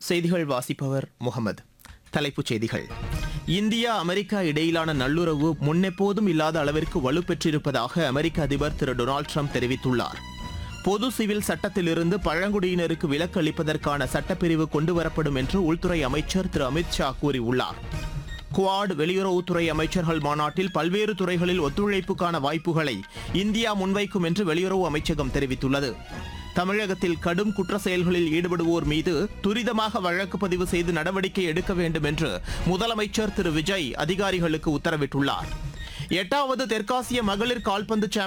செய்திகள் வாசிப்பவர் முகமது தலைப்புச் செய்திகள் இந்தியா அமெரிக்கா இடையிலான நல்லுறவு முன்னெப்போதும் இல்லாத அளவிற்கு வலுப்பெற்றிருப்பதாக அமெரிக்க அதிபர் திரு டொனால்டு ட்ரம்ப் தெரிவித்துள்ளார் பொது சிவில் சட்டத்திலிருந்து பழங்குடியினருக்கு விலக்கு அளிப்பதற்கான சட்டப்பிரிவு கொண்டுவரப்படும் என்று உள்துறை அமைச்சர் திரு அமித் ஷா கூறியுள்ளார் குவாட் வெளியுறவுத்துறை அமைச்சர்கள் மாநாட்டில் பல்வேறு துறைகளில் ஒத்துழைப்புக்கான வாய்ப்புகளை இந்தியா முன்வைக்கும் என்று வெளியுறவு அமைச்சகம் தெரிவித்துள்ளது தமிழகத்தில் கடும் குற்ற செயல்களில் ஈடுபடுவோர் மீது துரிதமாக வழக்கு பதிவு செய்து நடவடிக்கை எடுக்க வேண்டும் என்று முதலமைச்சர் திரு விஜய் அதிகாரிகளுக்கு உத்தரவிட்டுள்ளார் எட்டாவது தெற்காசிய மகளிர் கால்பந்து சாம்பியன்